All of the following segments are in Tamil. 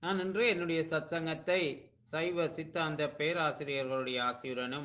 நான் இன்று என்னுடைய சத்சங்கத்தை சைவ சித்தாந்த பேராசிரியர்களுடைய ஆசியுடனும்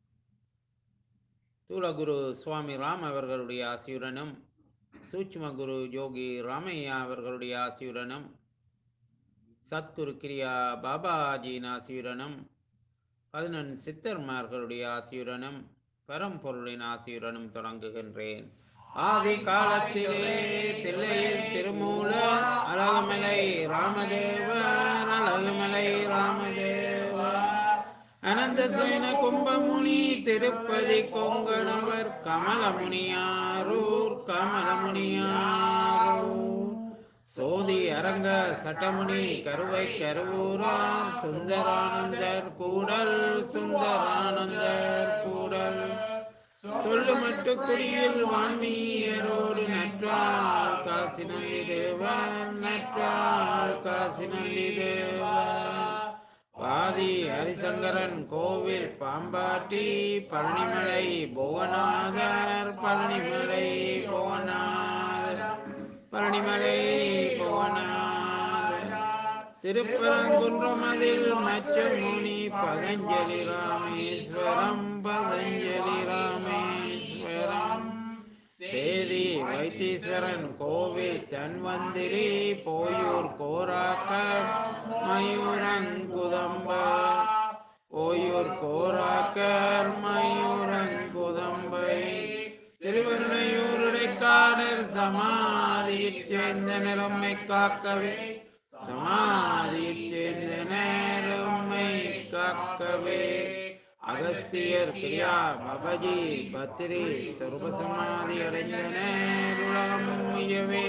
தூளகுரு சுவாமி ராம் அவர்களுடைய ஆசியுடனும் சூட்சும குரு யோகி ராமையா அவர்களுடைய ஆசியுடனும் சத்குரு கிரியா பாபாஜியின் ஆசியுடனும் பதினொன்று சித்தர்மார்களுடைய ஆசியுடனும் பரம்பொருளின் ஆசியுடனும் தொடங்குகின்றேன் ஆதி காலத்திலே தில்லையில் திருமூல அழகுமலை ராமதேவர் அழகுமலை ராமதேவர் அனந்த சேன கும்பமுனி திருப்பதி கொங்கணவர் கமலமுனியாரூர் கமலமுனியாரூர் சோதி அரங்க சட்டமுனி கருவை கருவூரார் சுந்தரானந்தர் கூடல் சுந்தரானந்தர் கூடல் சொல்லுமட்டு குடியில் வான்மீயரோடு நற்றால் காசி நந்தி தேவன் நற்றால் காசி நந்தி தேவன் பாதி ஹரிசங்கரன் கோவில் பாம்பாட்டி பழனிமலை புவனாதர் பழனிமலை புவனாதர் பழனிமலை புவனாதர் திருப்பரங்குன்றமதில் மச்சமுனி பதஞ்சலி ராமேஸ்வரம் பதஞ்சலி ராமேஸ்வரம் சேதி வைத்தீஸ்வரன் கோவில் தன்வந்திரி போயூர் கோராக்கர் மயூரங்குதம்ப ஓயூர் கோராக்கர் மயூரங்குதம்பை திருவண்ணையூருடைக்காடர் சமாதியிற் சேர்ந்த நிறம்மை காக்கவே சமாதியிற் சேர்ந்த நேரம்மை காக்கவே அகஸ்தியர் கிரியா பபஜி பத்திரி சர்வசமாதி அடைந்த நேருலகம் முயவே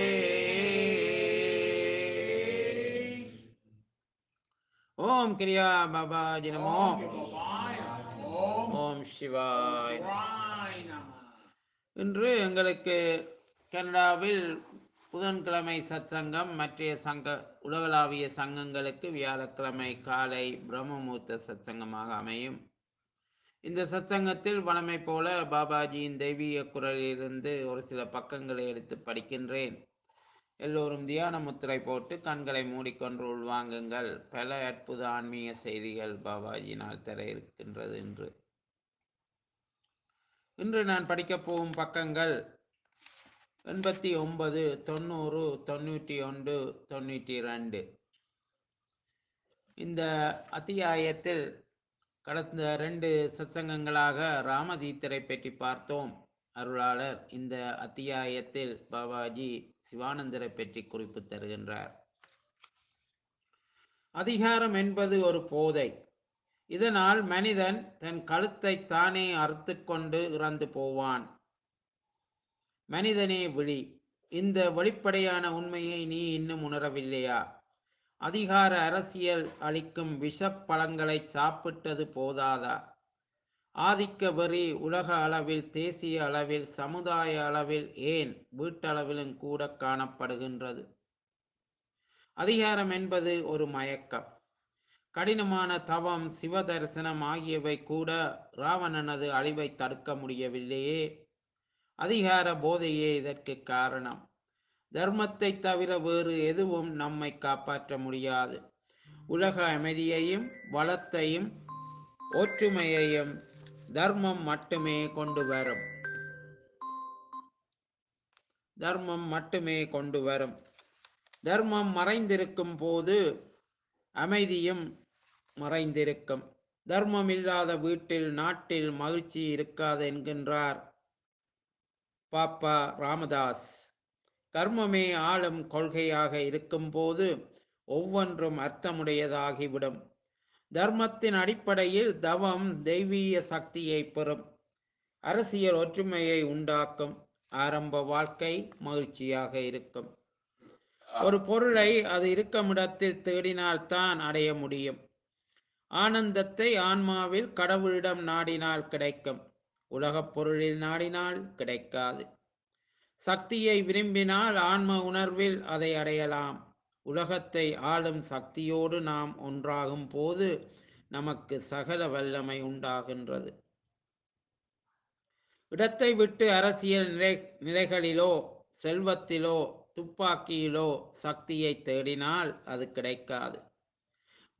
ஓம் கிரியா பாபாஜி நமோ ஓம் சிவாய் இன்று எங்களுக்கு கனடாவில் புதன்கிழமை சத்சங்கம் மற்ற சங்க உலகளாவிய சங்கங்களுக்கு வியாழக்கிழமை காலை பிரம்மமூர்த்த சத்சங்கமாக அமையும் இந்த சத்சங்கத்தில் வளமை போல பாபாஜியின் தெய்வீக குரலிலிருந்து ஒரு சில பக்கங்களை எடுத்து படிக்கின்றேன் எல்லோரும் தியான முத்திரை போட்டு கண்களை மூடிக்கொண்டு உள்வாங்குங்கள் பல அற்புத ஆன்மீக செய்திகள் பாபாஜினால் தர இருக்கின்றது என்று இன்று நான் படிக்கப் போகும் பக்கங்கள் எண்பத்தி ஒன்பது தொண்ணூறு தொண்ணூற்றி ஒன்று தொண்ணூற்றி ரெண்டு இந்த அத்தியாயத்தில் கடந்த ரெண்டு சத்சங்கங்களாக ராமதீத்தரை பற்றி பார்த்தோம் அருளாளர் இந்த அத்தியாயத்தில் பாபாஜி சிவானந்தரை பற்றி குறிப்பு தருகின்றார் அதிகாரம் என்பது ஒரு போதை இதனால் மனிதன் தன் கழுத்தை தானே அறுத்து கொண்டு இறந்து போவான் மனிதனே விழி இந்த வெளிப்படையான உண்மையை நீ இன்னும் உணரவில்லையா அதிகார அரசியல் அளிக்கும் விஷப்பழங்களை சாப்பிட்டது போதாதா ஆதிக்க வெறி உலக அளவில் தேசிய அளவில் சமுதாய அளவில் ஏன் வீட்டளவிலும் கூட காணப்படுகின்றது அதிகாரம் என்பது ஒரு மயக்கம் கடினமான தவம் சிவ தரிசனம் ஆகியவை கூட ராவணனது அழிவை தடுக்க முடியவில்லையே அதிகார போதையே இதற்கு காரணம் தர்மத்தை தவிர வேறு எதுவும் நம்மை காப்பாற்ற முடியாது உலக அமைதியையும் வளத்தையும் ஒற்றுமையையும் தர்மம் மட்டுமே கொண்டு வரும் தர்மம் மட்டுமே கொண்டு வரும் தர்மம் மறைந்திருக்கும் போது அமைதியும் மறைந்திருக்கும் தர்மம் இல்லாத வீட்டில் நாட்டில் மகிழ்ச்சி இருக்காது என்கின்றார் பாப்பா ராமதாஸ் கர்மமே ஆளும் கொள்கையாக இருக்கும்போது ஒவ்வொன்றும் அர்த்தமுடையதாகிவிடும் தர்மத்தின் அடிப்படையில் தவம் தெய்வீக சக்தியை பெறும் அரசியல் ஒற்றுமையை உண்டாக்கும் ஆரம்ப வாழ்க்கை மகிழ்ச்சியாக இருக்கும் ஒரு பொருளை அது இருக்கும் இடத்தில் தேடினால்தான் அடைய முடியும் ஆனந்தத்தை ஆன்மாவில் கடவுளிடம் நாடினால் கிடைக்கும் உலகப் பொருளில் நாடினால் கிடைக்காது சக்தியை விரும்பினால் ஆன்ம உணர்வில் அதை அடையலாம் உலகத்தை ஆளும் சக்தியோடு நாம் ஒன்றாகும் போது நமக்கு சகல வல்லமை உண்டாகின்றது இடத்தை விட்டு அரசியல் நிலை நிலைகளிலோ செல்வத்திலோ துப்பாக்கியிலோ சக்தியை தேடினால் அது கிடைக்காது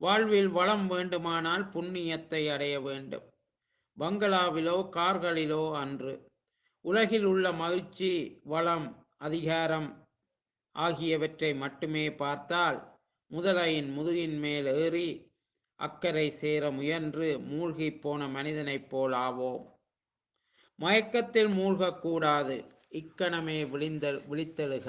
வாழ்வில் வளம் வேண்டுமானால் புண்ணியத்தை அடைய வேண்டும் பங்களாவிலோ கார்களிலோ அன்று உலகில் உள்ள மகிழ்ச்சி வளம் அதிகாரம் ஆகியவற்றை மட்டுமே பார்த்தால் முதலையின் முதுகின் மேல் ஏறி அக்கறை சேர முயன்று மூழ்கிப் போன மனிதனைப் போல் ஆவோம் மயக்கத்தில் மூழ்கக்கூடாது இக்கணமே விழிந்தல் விழித்தெழுக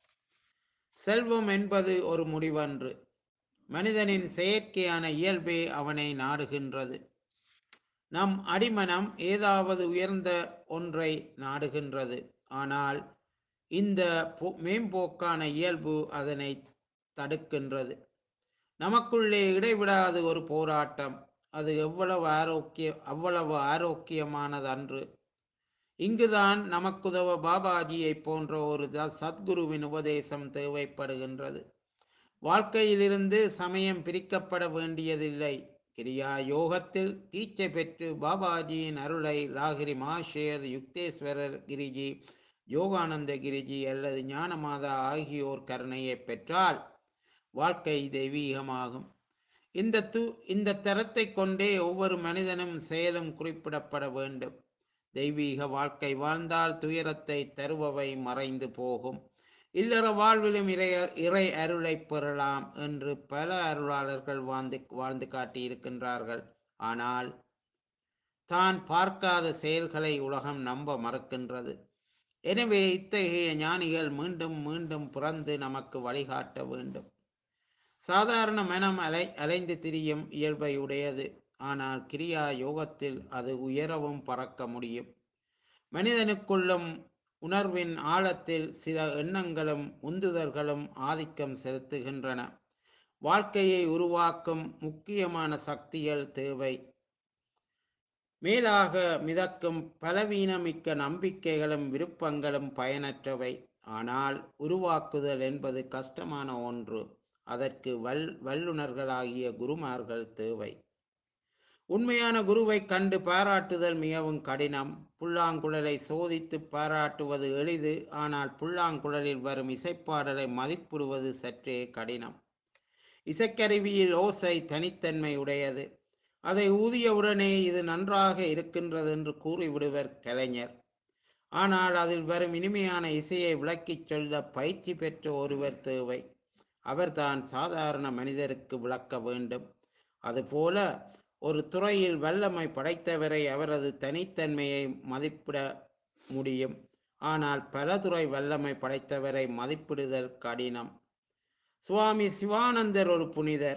செல்வம் என்பது ஒரு முடிவன்று மனிதனின் செயற்கையான இயல்பே அவனை நாடுகின்றது நம் அடிமனம் ஏதாவது உயர்ந்த ஒன்றை நாடுகின்றது ஆனால் இந்த பொ- மேம்போக்கான இயல்பு அதனை தடுக்கின்றது நமக்குள்ளே இடைவிடாது ஒரு போராட்டம் அது எவ்வளவு ஆரோக்கிய அவ்வளவு ஆரோக்கியமானதன்று இங்குதான் நமக்குதவ பாபாஜியைப் போன்ற ஒரு த- சத்குருவின் உபதேசம் தேவைப்படுகின்றது வாழ்க்கையிலிருந்து சமயம் பிரிக்கப்பட வேண்டியதில்லை கிரியா யோகத்தில் தீட்சை பெற்று பாபாஜியின் அருளை லாகிரி மாஷேர் யுக்தேஸ்வரர் கிரிஜி யோகானந்த கிரிஜி அல்லது ஞானமாதா ஆகியோர் கருணையை பெற்றால் வாழ்க்கை தெய்வீகமாகும் இந்த து இந்த தரத்தை கொண்டே ஒவ்வொரு மனிதனும் செயலும் குறிப்பிடப்பட வேண்டும் தெய்வீக வாழ்க்கை வாழ்ந்தால் துயரத்தை தருபவை மறைந்து போகும் இல்லற வாழ்விலும் இறை இறை அருளை பெறலாம் என்று பல அருளாளர்கள் வாழ்ந்து வாழ்ந்து காட்டியிருக்கின்றார்கள் ஆனால் தான் பார்க்காத செயல்களை உலகம் நம்ப மறுக்கின்றது எனவே இத்தகைய ஞானிகள் மீண்டும் மீண்டும் பிறந்து நமக்கு வழிகாட்ட வேண்டும் சாதாரண மனம் அலை அலைந்து திரியும் இயல்பை உடையது ஆனால் கிரியா யோகத்தில் அது உயரவும் பறக்க முடியும் மனிதனுக்குள்ளும் உணர்வின் ஆழத்தில் சில எண்ணங்களும் உந்துதல்களும் ஆதிக்கம் செலுத்துகின்றன வாழ்க்கையை உருவாக்கும் முக்கியமான சக்திகள் தேவை மேலாக மிதக்கும் பலவீனமிக்க நம்பிக்கைகளும் விருப்பங்களும் பயனற்றவை ஆனால் உருவாக்குதல் என்பது கஷ்டமான ஒன்று அதற்கு வல் வல்லுனர்களாகிய குருமார்கள் தேவை உண்மையான குருவை கண்டு பாராட்டுதல் மிகவும் கடினம் புல்லாங்குழலை சோதித்து பாராட்டுவது எளிது ஆனால் புல்லாங்குழலில் வரும் இசைப்பாடலை மதிப்பிடுவது சற்றே கடினம் இசைக்கருவியில் ஓசை தனித்தன்மை உடையது அதை ஊதியவுடனே இது நன்றாக இருக்கின்றது என்று கூறிவிடுவர் கலைஞர் ஆனால் அதில் வரும் இனிமையான இசையை விளக்கிச் சொல்ல பயிற்சி பெற்ற ஒருவர் தேவை அவர்தான் சாதாரண மனிதருக்கு விளக்க வேண்டும் அதுபோல ஒரு துறையில் வல்லமை படைத்தவரை அவரது தனித்தன்மையை மதிப்பிட முடியும் ஆனால் பல துறை வல்லமை படைத்தவரை மதிப்பிடுதல் கடினம் சுவாமி சிவானந்தர் ஒரு புனிதர்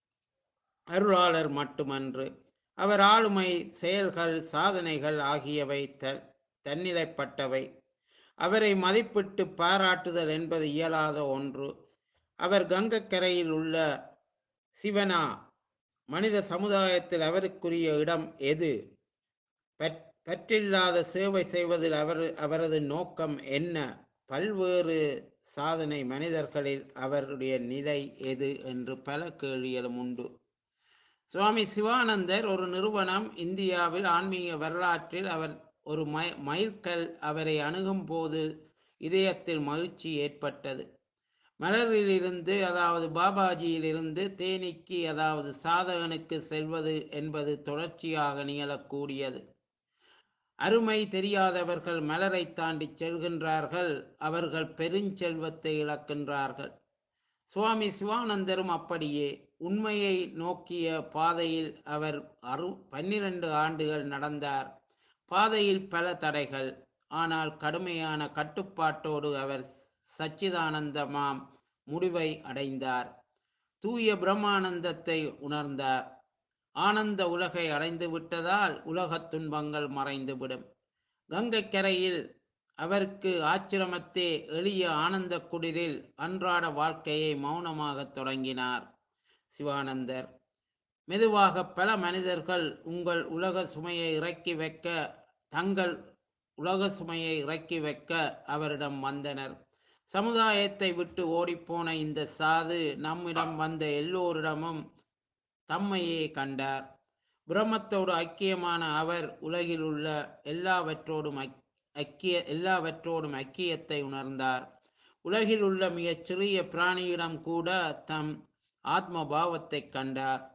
அருளாளர் மட்டுமன்று அவர் ஆளுமை செயல்கள் சாதனைகள் ஆகியவை த தன்னிலைப்பட்டவை அவரை மதிப்பிட்டு பாராட்டுதல் என்பது இயலாத ஒன்று அவர் கங்கக்கரையில் உள்ள சிவனா மனித சமுதாயத்தில் அவருக்குரிய இடம் எது பற்- பற்றில்லாத சேவை செய்வதில் அவர் அவரது நோக்கம் என்ன பல்வேறு சாதனை மனிதர்களில் அவருடைய நிலை எது என்று பல கேள்விகளும் உண்டு சுவாமி சிவானந்தர் ஒரு நிறுவனம் இந்தியாவில் ஆன்மீக வரலாற்றில் அவர் ஒரு மை மைல்கல் அவரை அணுகும் போது இதயத்தில் மகிழ்ச்சி ஏற்பட்டது மலரிலிருந்து அதாவது பாபாஜியிலிருந்து தேனிக்கு அதாவது சாதகனுக்கு செல்வது என்பது தொடர்ச்சியாக நிகழக்கூடியது அருமை தெரியாதவர்கள் மலரை தாண்டி செல்கின்றார்கள் அவர்கள் பெருஞ்செல்வத்தை இழக்கின்றார்கள் சுவாமி சிவானந்தரும் அப்படியே உண்மையை நோக்கிய பாதையில் அவர் அரு பன்னிரண்டு ஆண்டுகள் நடந்தார் பாதையில் பல தடைகள் ஆனால் கடுமையான கட்டுப்பாட்டோடு அவர் சச்சிதானந்தமாம் முடிவை அடைந்தார் தூய பிரம்மானந்தத்தை உணர்ந்தார் ஆனந்த உலகை அடைந்து விட்டதால் உலகத் துன்பங்கள் மறைந்துவிடும் கங்கைக் கரையில் அவருக்கு ஆச்சிரமத்தே எளிய ஆனந்த குடிரில் அன்றாட வாழ்க்கையை மௌனமாகத் தொடங்கினார் சிவானந்தர் மெதுவாக பல மனிதர்கள் உங்கள் உலக சுமையை இறக்கி வைக்க தங்கள் உலக சுமையை இறக்கி வைக்க அவரிடம் வந்தனர் சமுதாயத்தை விட்டு ஓடிப்போன இந்த சாது நம்மிடம் வந்த எல்லோரிடமும் தம்மையே கண்டார் பிரம்மத்தோடு ஐக்கியமான அவர் உலகில் உள்ள எல்லாவற்றோடும் ஐக்- ஐக்கிய எல்லாவற்றோடும் ஐக்கியத்தை உணர்ந்தார் உலகில் உள்ள மிகச் சிறிய பிராணியிடம் கூட தம் ஆத்ம பாவத்தை கண்டார்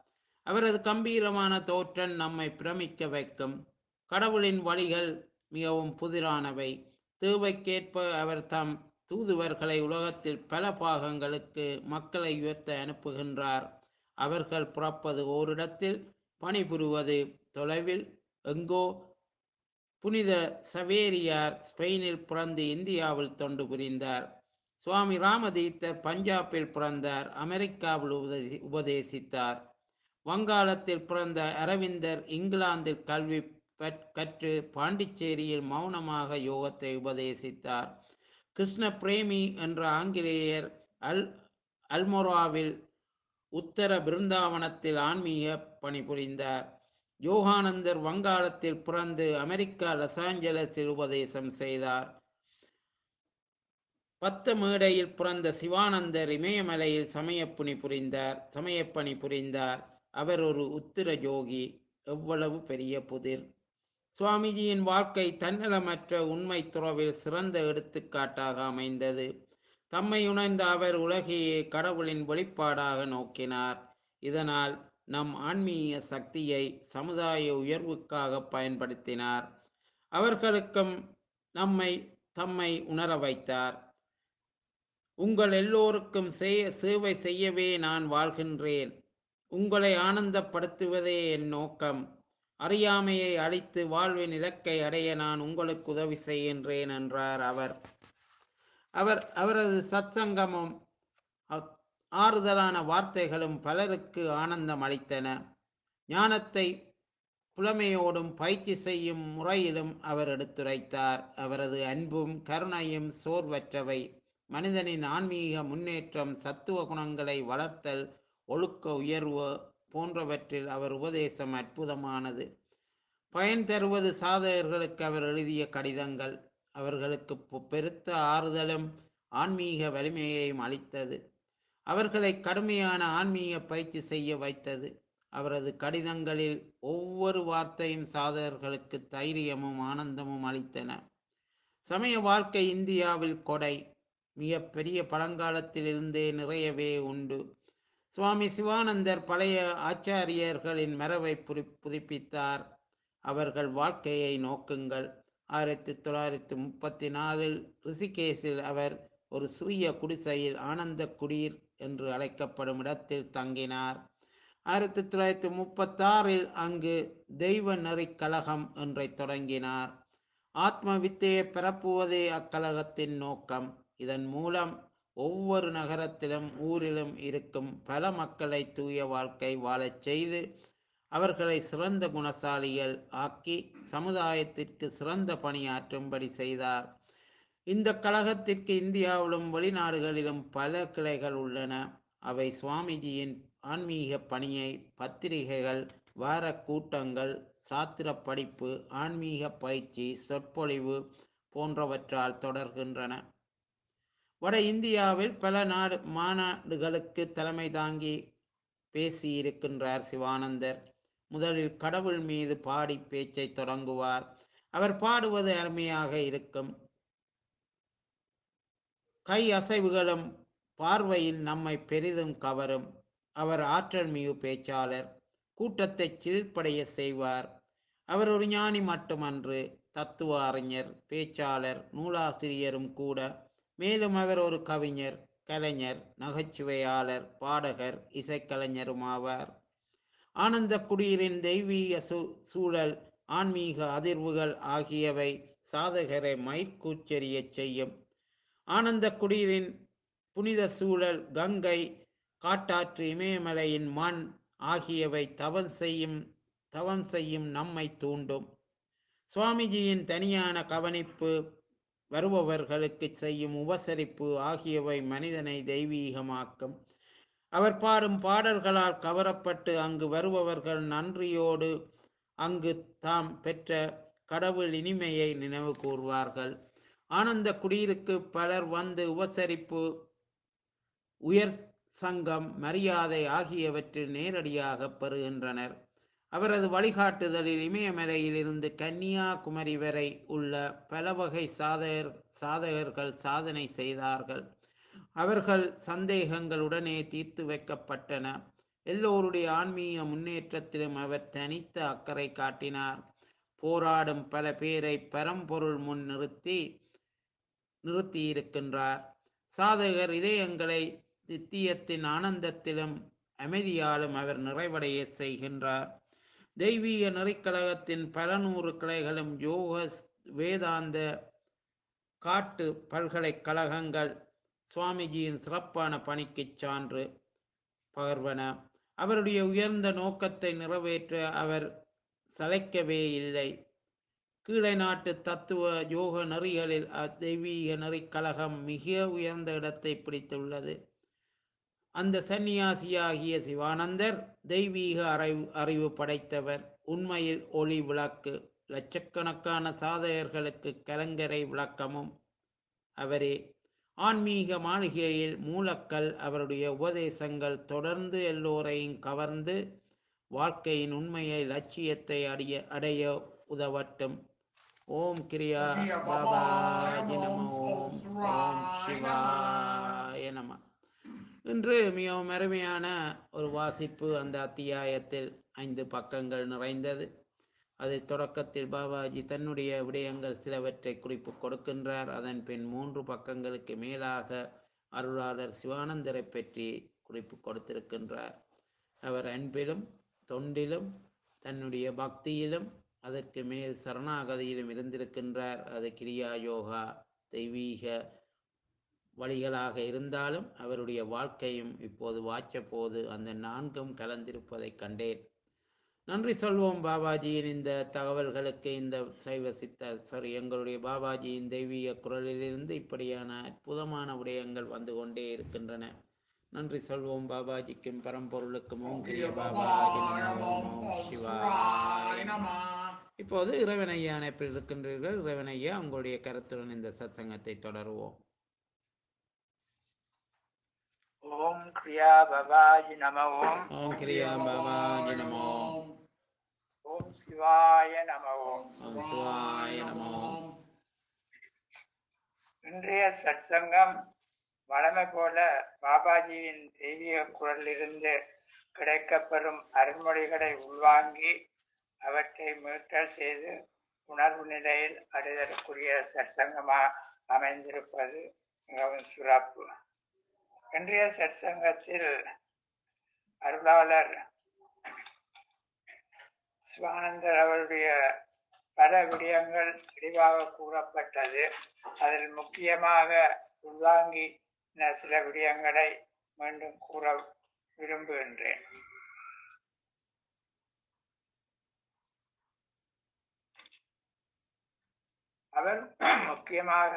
அவரது கம்பீரமான தோற்றம் நம்மை பிரமிக்க வைக்கும் கடவுளின் வழிகள் மிகவும் புதிரானவை தேவைக்கேற்ப அவர் தம் தூதுவர்களை உலகத்தில் பல பாகங்களுக்கு மக்களை உயர்த்த அனுப்புகின்றார் அவர்கள் புறப்பது ஓரிடத்தில் பணிபுரிவது தொலைவில் எங்கோ புனித சவேரியார் ஸ்பெயினில் பிறந்து இந்தியாவில் தொண்டு புரிந்தார் சுவாமி ராமதீர்த்தர் பஞ்சாபில் பிறந்தார் அமெரிக்காவில் உபதேசி- உபதேசித்தார் வங்காளத்தில் பிறந்த அரவிந்தர் இங்கிலாந்தில் கல்வி பற்- கற்று பாண்டிச்சேரியில் மௌனமாக யோகத்தை உபதேசித்தார் கிருஷ்ண பிரேமி என்ற ஆங்கிலேயர் அல் அல்மொராவில் உத்தர பிருந்தாவனத்தில் ஆன்மீக பணிபுரிந்தார் யோகானந்தர் வங்காளத்தில் பிறந்து அமெரிக்கா லாஸ் ஏஞ்சலஸில் உபதேசம் செய்தார் பத்த மேடையில் பிறந்த சிவானந்தர் இமயமலையில் சமயப்பணி புரிந்தார் சமயப்பணி புரிந்தார் அவர் ஒரு உத்திர யோகி எவ்வளவு பெரிய புதிர் சுவாமிஜியின் வாழ்க்கை தன்னலமற்ற உண்மை துறவில் சிறந்த எடுத்துக்காட்டாக அமைந்தது தம்மை உணர்ந்த அவர் உலகையே கடவுளின் வெளிப்பாடாக நோக்கினார் இதனால் நம் ஆன்மீக சக்தியை சமுதாய உயர்வுக்காக பயன்படுத்தினார் அவர்களுக்கும் நம்மை தம்மை உணர வைத்தார் உங்கள் எல்லோருக்கும் செய்ய சேவை செய்யவே நான் வாழ்கின்றேன் உங்களை ஆனந்தப்படுத்துவதே என் நோக்கம் அறியாமையை அழித்து வாழ்வின் இலக்கை அடைய நான் உங்களுக்கு உதவி செய்கின்றேன் என்றார் அவர் அவர் அவரது சத்சங்கமும் அ- ஆறுதலான வார்த்தைகளும் பலருக்கு ஆனந்தம் அளித்தன ஞானத்தை புலமையோடும் பயிற்சி செய்யும் முறையிலும் அவர் எடுத்துரைத்தார் அவரது அன்பும் கருணையும் சோர்வற்றவை மனிதனின் ஆன்மீக முன்னேற்றம் சத்துவ குணங்களை வளர்த்தல் ஒழுக்க உயர்வு போன்றவற்றில் அவர் உபதேசம் அற்புதமானது பயன் தருவது சாதகர்களுக்கு அவர் எழுதிய கடிதங்கள் அவர்களுக்கு பொ- பெருத்த ஆறுதலும் ஆன்மீக வலிமையையும் அளித்தது அவர்களை கடுமையான ஆன்மீக பயிற்சி செய்ய வைத்தது அவரது கடிதங்களில் ஒவ்வொரு வார்த்தையும் சாதகர்களுக்கு தைரியமும் ஆனந்தமும் அளித்தன சமய வாழ்க்கை இந்தியாவில் கொடை மிக பெரிய பழங்காலத்திலிருந்தே நிறையவே உண்டு சுவாமி சிவானந்தர் பழைய ஆச்சாரியர்களின் மரபை புரி புதுப்பித்தார் அவர்கள் வாழ்க்கையை நோக்குங்கள் ஆயிரத்தி தொள்ளாயிரத்தி முப்பத்தி நாலில் ரிஷிகேஷில் அவர் ஒரு சிறிய குடிசையில் ஆனந்த குடிர் என்று அழைக்கப்படும் இடத்தில் தங்கினார் ஆயிரத்தி தொள்ளாயிரத்தி முப்பத்தாறில் அங்கு தெய்வ நெறி கழகம் ஒன்றை தொடங்கினார் ஆத்ம வித்தையை பரப்புவதே அக்கழகத்தின் நோக்கம் இதன் மூலம் ஒவ்வொரு நகரத்திலும் ஊரிலும் இருக்கும் பல மக்களை தூய வாழ்க்கை வாழச் செய்து அவர்களை சிறந்த குணசாலிகள் ஆக்கி சமுதாயத்திற்கு சிறந்த பணியாற்றும்படி செய்தார் இந்த கழகத்திற்கு இந்தியாவிலும் வெளிநாடுகளிலும் பல கிளைகள் உள்ளன அவை சுவாமிஜியின் ஆன்மீக பணியை பத்திரிகைகள் வார கூட்டங்கள் சாத்திர படிப்பு ஆன்மீக பயிற்சி சொற்பொழிவு போன்றவற்றால் தொடர்கின்றன வட இந்தியாவில் பல நாடு மாநாடுகளுக்கு தலைமை தாங்கி பேசியிருக்கின்றார் சிவானந்தர் முதலில் கடவுள் மீது பாடி பேச்சை தொடங்குவார் அவர் பாடுவது அருமையாக இருக்கும் கை அசைவுகளும் பார்வையில் நம்மை பெரிதும் கவரும் அவர் ஆற்றல் மிகு பேச்சாளர் கூட்டத்தை சிலிர்ப்படைய செய்வார் அவர் ஒரு ஞானி மட்டுமன்று தத்துவ அறிஞர் பேச்சாளர் நூலாசிரியரும் கூட மேலும் அவர் ஒரு கவிஞர் கலைஞர் நகைச்சுவையாளர் பாடகர் இசைக்கலைஞரும் ஆவார் ஆனந்த குடியரின் தெய்வீக சூ சூழல் ஆன்மீக அதிர்வுகள் ஆகியவை சாதகரை மயிர்கூச்செறியச் செய்யும் ஆனந்த குடியரின் புனித சூழல் கங்கை காட்டாற்று இமயமலையின் மண் ஆகியவை தவம் செய்யும் தவம் செய்யும் நம்மை தூண்டும் சுவாமிஜியின் தனியான கவனிப்பு வருபவர்களுக்கு செய்யும் உபசரிப்பு ஆகியவை மனிதனை தெய்வீகமாக்கும் அவர் பாடும் பாடல்களால் கவரப்பட்டு அங்கு வருபவர்கள் நன்றியோடு அங்கு தாம் பெற்ற கடவுள் இனிமையை நினைவு கூர்வார்கள் ஆனந்த குடியிருக்கு பலர் வந்து உபசரிப்பு உயர் சங்கம் மரியாதை ஆகியவற்றில் நேரடியாக பெறுகின்றனர் அவரது வழிகாட்டுதலில் இமயமலையில் இருந்து கன்னியாகுமரி வரை உள்ள பல வகை சாதகர் சாதகர்கள் சாதனை செய்தார்கள் அவர்கள் சந்தேகங்களுடனே தீர்த்து வைக்கப்பட்டன எல்லோருடைய ஆன்மீக முன்னேற்றத்திலும் அவர் தனித்த அக்கறை காட்டினார் போராடும் பல பேரை பரம்பொருள் முன் நிறுத்தி நிறுத்தியிருக்கின்றார் சாதகர் இதயங்களை தித்தியத்தின் ஆனந்தத்திலும் அமைதியாலும் அவர் நிறைவடைய செய்கின்றார் தெய்வீக நெறிக்கழகத்தின் பல நூறு கிளைகளும் யோக வேதாந்த காட்டு பல்கலைக்கழகங்கள் சுவாமிஜியின் சிறப்பான பணிக்குச் சான்று பகர்வன அவருடைய உயர்ந்த நோக்கத்தை நிறைவேற்ற அவர் சளைக்கவே இல்லை கீழே நாட்டு தத்துவ யோக நெறிகளில் தெய்வீக நெறிக்கழகம் மிக உயர்ந்த இடத்தை பிடித்துள்ளது அந்த சந்நியாசியாகிய சிவானந்தர் தெய்வீக அறிவு அறிவு படைத்தவர் உண்மையில் ஒளி விளக்கு லட்சக்கணக்கான சாதகர்களுக்கு கலங்கரை விளக்கமும் அவரே ஆன்மீக மாளிகையில் மூலக்கல் அவருடைய உபதேசங்கள் தொடர்ந்து எல்லோரையும் கவர்ந்து வாழ்க்கையின் உண்மையை லட்சியத்தை அடைய அடைய உதவட்டும் ஓம் கிரியா பாபாஜி நம ஓம் ஓம் சிவாய நம இன்று மிகவும் அருமையான ஒரு வாசிப்பு அந்த அத்தியாயத்தில் ஐந்து பக்கங்கள் நிறைந்தது அது தொடக்கத்தில் பாபாஜி தன்னுடைய விடயங்கள் சிலவற்றை குறிப்பு கொடுக்கின்றார் அதன் பின் மூன்று பக்கங்களுக்கு மேலாக அருளாளர் சிவானந்தரை பற்றி குறிப்பு கொடுத்திருக்கின்றார் அவர் அன்பிலும் தொண்டிலும் தன்னுடைய பக்தியிலும் அதற்கு மேல் சரணாகதியிலும் இருந்திருக்கின்றார் அது கிரியா யோகா தெய்வீக வழிகளாக இருந்தாலும் அவருடைய வாழ்க்கையும் இப்போது வாய்ச்ச போது அந்த நான்கும் கலந்திருப்பதை கண்டேன் நன்றி சொல்வோம் பாபாஜியின் இந்த தகவல்களுக்கு இந்த சைவ சித்த சாரி எங்களுடைய பாபாஜியின் தெய்வீக குரலிலிருந்து இப்படியான அற்புதமான விடயங்கள் வந்து கொண்டே இருக்கின்றன நன்றி சொல்வோம் பாபாஜிக்கும் பரம்பொருளுக்கும் ஓம் கிரிய பாபாஜி நமோ ஓம் சிவாய நமோ. இப்போது இறைவனையா அணைப்பில் இருக்கின்றீர்கள் இறைவனையா உங்களுடைய கருத்துடன் இந்த சத்சங்கத்தை தொடருவோம் ஓம் கிரியா பவாஜி நம ஓம் ஓம் கிரியா பாபாஜி நமோ ஓம் சிவாய நம ஓம் ஓம் சிவாய நமோ இன்றைய சத்சங்கம் வழமை போல பாபாஜியின் தெய்வீக குரலிலிருந்து கிடைக்கப்பெறும் அருள்மொழிகளை உள்வாங்கி அவற்றை மீட்டல் செய்து உணர்வு நிலையில் அடைதற்குரிய சத்சங்கமாக அமைந்திருப்பது மிகவும் சிறப்பு இன்றைய சத்சங்கத்தில் அருளாளர் சிவானந்தர் அவருடைய பல விடயங்கள் தெளிவாக கூறப்பட்டது அதில் முக்கியமாக உள்வாங்கி சில விடயங்களை மீண்டும் கூற விரும்புகின்றேன் அவர் முக்கியமாக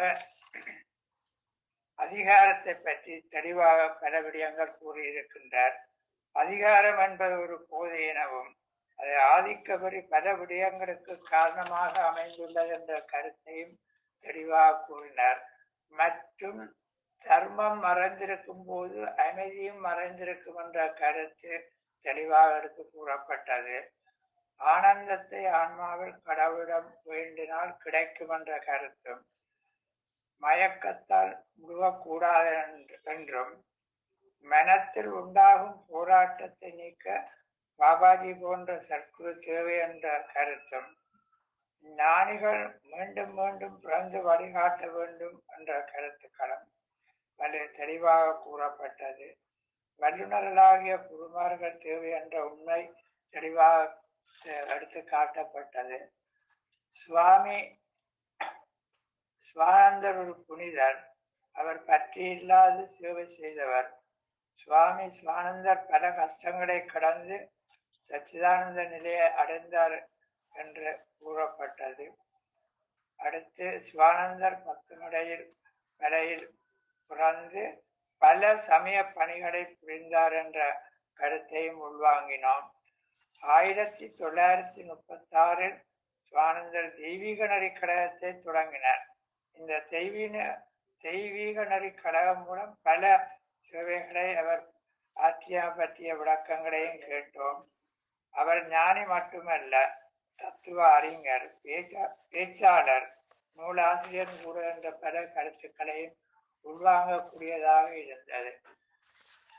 அதிகாரத்தை பற்றி தெளிவாக பல விடயங்கள் கூறியிருக்கின்றார் அதிகாரம் என்பது ஒரு போதை எனவும் அது ஆதிக்கபடி பல விடயங்களுக்கு காரணமாக அமைந்துள்ளது என்ற கருத்தையும் தெளிவாக கூறினார் மற்றும் தர்மம் மறைந்திருக்கும் போது அமைதியும் மறைந்திருக்கும் என்ற கருத்து தெளிவாக எடுத்து கூறப்பட்டது ஆனந்தத்தை ஆன்மாவில் கடவுளிடம் வேண்டினால் கிடைக்கும் என்ற கருத்தும் மயக்கத்தால் முழுவக்கூடாது என்று- என்றும் மனத்தில் உண்டாகும் போராட்டத்தை நீக்க பாபாஜி போன்ற சர்க்குரு தேவை என்ற கருத்தும் ஞானிகள் மீண்டும் மீண்டும் பிறந்து வழிகாட்ட வேண்டும் என்ற கருத்துக்களும் வலு தெளிவாக கூறப்பட்டது வல்லுநர்களாகிய குருமார்கள் தேவை என்ற உண்மை தெளிவாக தெ- எடுத்து காட்டப்பட்டது சுவாமி சுவானந்தர் ஒரு புனிதர் அவர் பற்றி இல்லாது சேவை செய்தவர் சுவாமி சுவானந்தர் பல கஷ்டங்களை கடந்து சச்சிதானந்த நிலையை அடைந்தார் என்று கூறப்பட்டது அடுத்து சிவானந்தர் பத்து மடையில் மலையில் பிறந்து பல சமய பணிகளை புரிந்தார் என்ற கருத்தையும் உள்வாங்கினோம் ஆயிரத்தி தொள்ளாயிரத்தி முப்பத்தி ஆறில் சுவானந்தர் தெய்வீக நெறி கழகத்தை தொடங்கினார் இந்த தெய்வீக தெய்வீக நெறி கழகம் மூலம் பல சேவைகளை அவர் ஆற்றிய பற்றிய விளக்கங்களையும் கேட்டோம் அவர் ஞானி மட்டுமல்ல தத்துவ அறிஞர் பேச்சா பேச்சாளர் நூலாசிரியர் கூட என்ற பல கருத்துக்களையும் உள்வாங்கக்கூடியதாக இருந்தது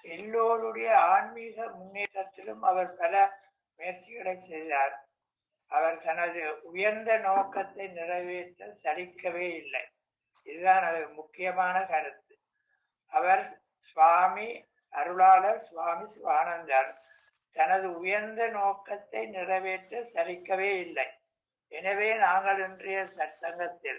எல்லோருடைய ஆன்மீக முன்னேற்றத்திலும் அவர் பல முயற்சிகளை செய்தார் அவர் தனது உயர்ந்த நோக்கத்தை நிறைவேற்ற சலிக்கவே இல்லை இதுதான் அது முக்கியமான கருத்து அவர் சுவாமி அருளாளர் சுவாமி சிவானந்தர் தனது உயர்ந்த நோக்கத்தை நிறைவேற்ற சலிக்கவே இல்லை எனவே நாங்கள் இன்றைய சற்சங்கத்தில்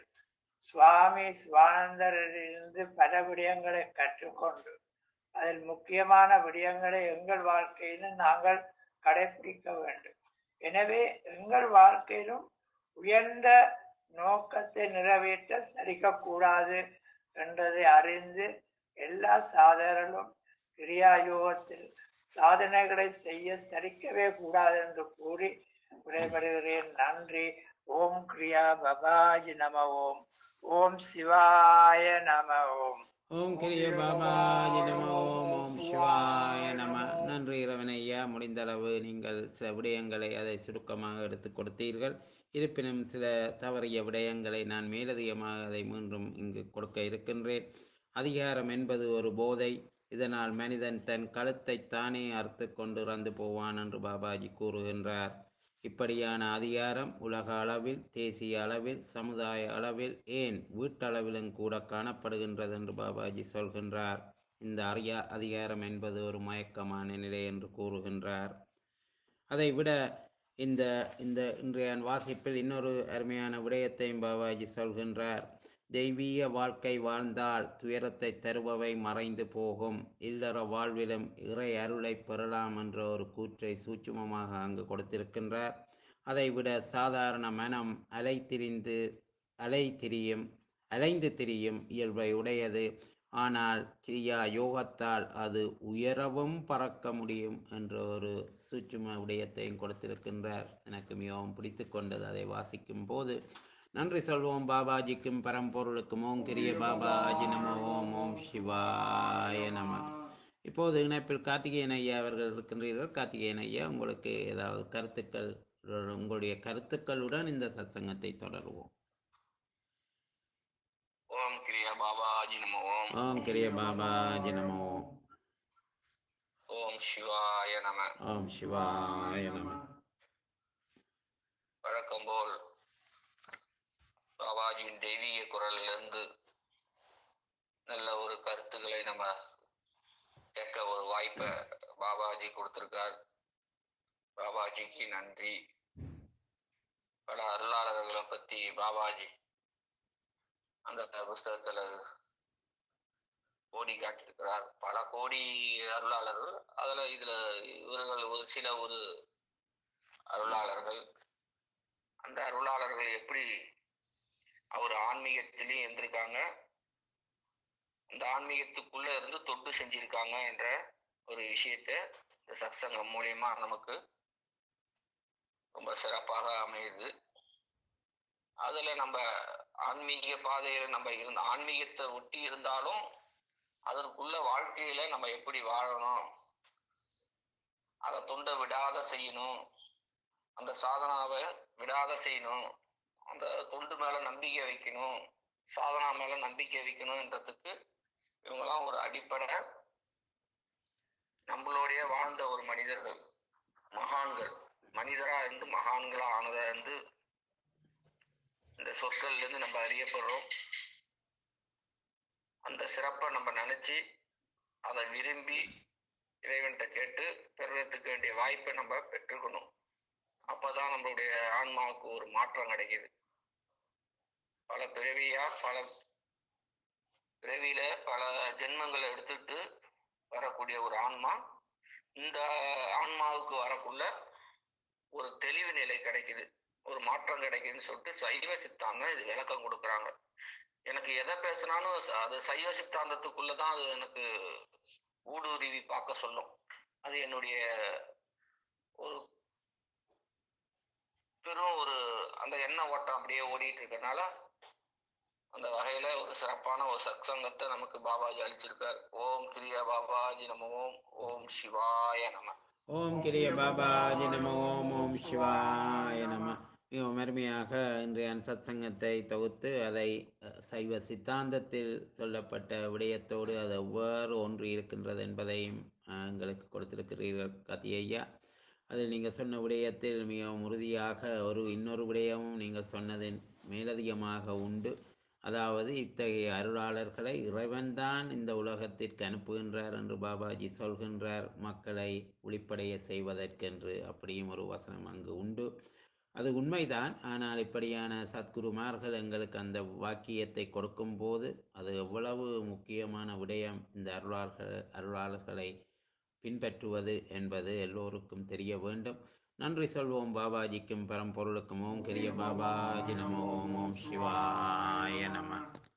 சுவாமி சிவானந்தரிலிருந்து பல விடயங்களை கற்றுக்கொண்டு அதில் முக்கியமான விடயங்களை எங்கள் வாழ்க்கையிலும் நாங்கள் கடைபிடிக்க வேண்டும் எனவே எங்கள் வாழ்க்கையிலும் உயர்ந்த நோக்கத்தை நிறைவேற்ற சலிக்கக்கூடாது என்றதை அறிந்து எல்லா சாதகர்களும் கிரியா யோகத்தில் சாதனைகளை செய்ய சலிக்கவே கூடாது என்று கூறி விடைபெறுகிறேன் நன்றி ஓம் கிரியா பபாஜி நம ஓம் ஓம் சிவாய நம ஓம் ஓம் கிரிய பாபாஜி நம ஓம் ஓம் சிவாய நம நன்றி இறைவனையா முடிந்தளவு நீங்கள் சில விடயங்களை அதை சுருக்கமாக எடுத்து கொடுத்தீர்கள் இருப்பினும் சில தவறிய விடயங்களை நான் மேலதிகமாக அதை மீண்டும் இங்கு கொடுக்க இருக்கின்றேன் அதிகாரம் என்பது ஒரு போதை இதனால் மனிதன் தன் கழுத்தை தானே அறுத்து கொண்டு இறந்து போவான் என்று பாபாஜி கூறுகின்றார் இப்படியான அதிகாரம் உலக அளவில் தேசிய அளவில் சமுதாய அளவில் ஏன் வீட்டளவிலும் கூட காணப்படுகின்றது என்று பாபாஜி சொல்கின்றார் இந்த அறியா அதிகாரம் என்பது ஒரு மயக்கமான நிலை என்று கூறுகின்றார் அதை விட இந்த இந்த இன்றைய வாசிப்பில் இன்னொரு அருமையான விடயத்தையும் பாபாஜி சொல்கின்றார் தெய்வீக வாழ்க்கை வாழ்ந்தால் துயரத்தை தருபவை மறைந்து போகும் இல்லற வாழ்விலும் இறை அருளை பெறலாம் என்ற ஒரு கூற்றை சூட்சுமமாக அங்கு கொடுத்திருக்கின்றார் அதைவிட சாதாரண மனம் அலை திரிந்து அலை திரியும் அலைந்து திரியும் இயல்பை உடையது ஆனால் கிரியா யோகத்தால் அது உயரவும் பறக்க முடியும் என்ற ஒரு சூட்சும விடயத்தையும் கொடுத்திருக்கின்றார் எனக்கு மிகவும் பிடித்து கொண்டது அதை வாசிக்கும் போது நன்றி சொல்வோம் பாபாஜிக்கும் பரம்பொருளுக்கும் ஓம் கிரிய பாபாஜி நம ஓம் ஓம் சிவாய நம இப்போது இணைப்பில் கார்த்திகேயன் ஐயா அவர்கள் இருக்கின்றீர்கள் கார்த்திகேயன் ஐயா உங்களுக்கு ஏதாவது கருத்துக்கள் உங்களுடைய கருத்துக்களுடன் இந்த சத்சங்கத்தை தொடருவோம் ஓம் கிரியா பாபாஜி நம ஓம் ஓம் கிரிய பாபாஜி நம ஓம் ஓம் சிவாய நம ஓம் சிவாய நம வழக்கம் போல் பாபாஜியின் தெய்வீக குரலிலிருந்து நல்ல ஒரு கருத்துக்களை நம்ம கேட்க ஒரு வாய்ப்பை பாபாஜி கொடுத்திருக்கார் பாபாஜிக்கு நன்றி பல அருளாளர்களை பத்தி பாபாஜி அந்த புஸ்தகத்துல கோடி காட்டியிருக்கிறார் பல கோடி அருளாளர்கள் அதுல இதுல இவர்கள் ஒரு சில ஒரு அருளாளர்கள் அந்த அருளாளர்கள் எப்படி அவர் ஆன்மீகத்திலையும் இருந்திருக்காங்க அந்த ஆன்மீகத்துக்குள்ள இருந்து தொண்டு செஞ்சிருக்காங்க என்ற ஒரு விஷயத்த இந்த சத்சங்கம் மூலியமா நமக்கு ரொம்ப சிறப்பாக அமையுது அதுல நம்ம ஆன்மீக பாதையில நம்ம இருந்த ஆன்மீகத்தை ஒட்டி இருந்தாலும் அதற்குள்ள வாழ்க்கையில நம்ம எப்படி வாழணும் அதை தொண்டை விடாத செய்யணும் அந்த சாதனாவை விடாத செய்யணும் அந்த தொண்டு மேல நம்பிக்கை வைக்கணும் சாதனா மேல நம்பிக்கை வைக்கணும்ன்றதுக்கு இவங்கெல்லாம் ஒரு அடிப்படை நம்மளுடைய வாழ்ந்த ஒரு மனிதர்கள் மகான்கள் மனிதரா இருந்து மகான்களா ஆனதா இருந்து இந்த சொற்கள்ல இருந்து நம்ம அறியப்படுறோம் அந்த சிறப்பை நம்ம நினைச்சு அதை விரும்பி இறைவன்கிட்ட கேட்டு பெறுவதற்கு வேண்டிய வாய்ப்பை நம்ம பெற்றுக்கணும் அப்பதான் நம்மளுடைய ஆன்மாவுக்கு ஒரு மாற்றம் கிடைக்குது பல பிறவியா பல பிறவியில பல ஜென்மங்களை எடுத்துட்டு வரக்கூடிய ஒரு ஆன்மா இந்த ஆன்மாவுக்கு வரக்குள்ள ஒரு தெளிவு நிலை கிடைக்குது ஒரு மாற்றம் கிடைக்குதுன்னு சொல்லிட்டு சைவ சித்தாந்தம் இது விளக்கம் கொடுக்குறாங்க எனக்கு எதை பேசினாலும் ச- அது சைவ சித்தாந்தத்துக்குள்ளதான் அது எனக்கு ஊடுருவி பார்க்க சொல்லும் அது என்னுடைய ஒரு பெரும் ஒரு அந்த எண்ண ஓட்டம் அப்படியே ஓடிட்டு இருக்கறனால அந்த வகையில ஒரு சிறப்பான ஒரு சத்சங்கத்தை நமக்கு பாபாஜி அளிச்சிருக்கார் ஓம் கிரியா பாபாஜி நம ஓம் ஓம் சிவாய நம ஓம் கிரிய பாபாஜி நம ஓம் ஓம் சிவாய நம மிகவும் அருமையாக இன்றைய சத்சங்கத்தை தொகுத்து அதை அஹ், சைவ சித்தாந்தத்தில் சொல்லப்பட்ட விடயத்தோடு அது எவ்வாறு ஒன்று இருக்கின்றது என்பதையும் அஹ், எங்களுக்கு கொடுத்திருக்கிறீர்கள் கத்தி ஐயா அதில் நீங்கள் சொன்ன விடயத்தில் மிகவும் உறுதியாக ஒரு இன்னொரு விடயமும் நீங்கள் சொன்னதின் மேலதிகமாக உண்டு அதாவது இத்தகைய அருளாளர்களை இறைவன்தான் இந்த உலகத்திற்கு அனுப்புகின்றார் என்று பாபாஜி சொல்கின்றார் மக்களை ஒளிப்படைய செய்வதற்கென்று அப்படியும் ஒரு வசனம் அங்கு உண்டு அது உண்மைதான் ஆனால் இப்படியான சத்குருமார்கள் எங்களுக்கு அந்த வாக்கியத்தை கொடுக்கும்போது அது எவ்வளவு முக்கியமான விடயம் இந்த அருளாளர்கள் அருளாளர்களை பின்பற்றுவது என்பது எல்லோருக்கும் தெரிய வேண்டும் நன்றி சொல்வோம் பாபாஜிக்கும் பரம்பொருளுக்கும் ஓம் கிரிய பாபாஜி நமோ ஓம் ஓம் சிவாய நம